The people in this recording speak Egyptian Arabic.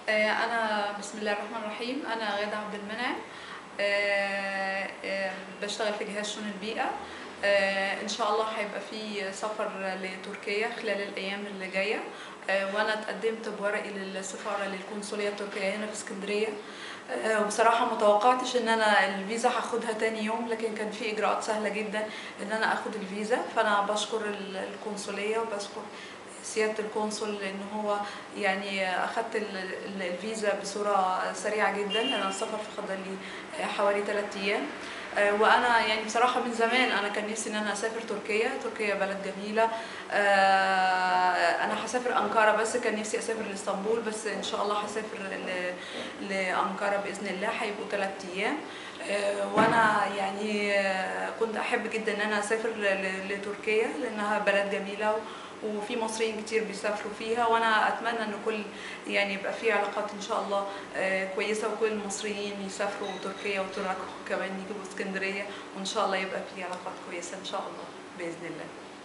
آه، أنا بسم الله الرحمن الرحيم أنا غادة عبد المنعم آه، آه، بشتغل في جهاز شؤون البيئة آه، إن شاء الله هيبقى في سفر لتركيا خلال الأيام اللي جاية آه، وأنا اتقدمت بورقي للسفارة للقنصلية التركية هنا في اسكندرية آه، وبصراحة متوقعتش إن أنا الفيزا هاخدها تاني يوم لكن كان في إجراءات سهلة جدا إن أنا أخد الفيزا فأنا بشكر ال- القنصلية وبشكر سيادة القنصل لأن هو يعني أخدت ال- ال- الفيزا بصورة سريعة جدا لأن السفر خد لي حوالي ثلاثة أيام آه، وأنا يعني بصراحة من زمان أنا كان نفسي إن أنا أسافر تركيا تركيا بلد جميلة آه، أنا هسافر أنقرة بس كان نفسي أسافر لإسطنبول بس إن شاء الله هسافر ل- لأنقرة بإذن الله هيبقوا ثلاثة أيام آه، وانا يعني آه، كنت احب جدا ان انا اسافر ل- لتركيا لانها بلد جميله و- وفي مصريين كتير بيسافروا فيها وانا اتمنى ان كل يعني يبقى في علاقات ان شاء الله آه، كويسه وكل المصريين يسافروا تركيا وتراك كمان يجوا اسكندريه وان شاء الله يبقى في علاقات كويسه ان شاء الله باذن الله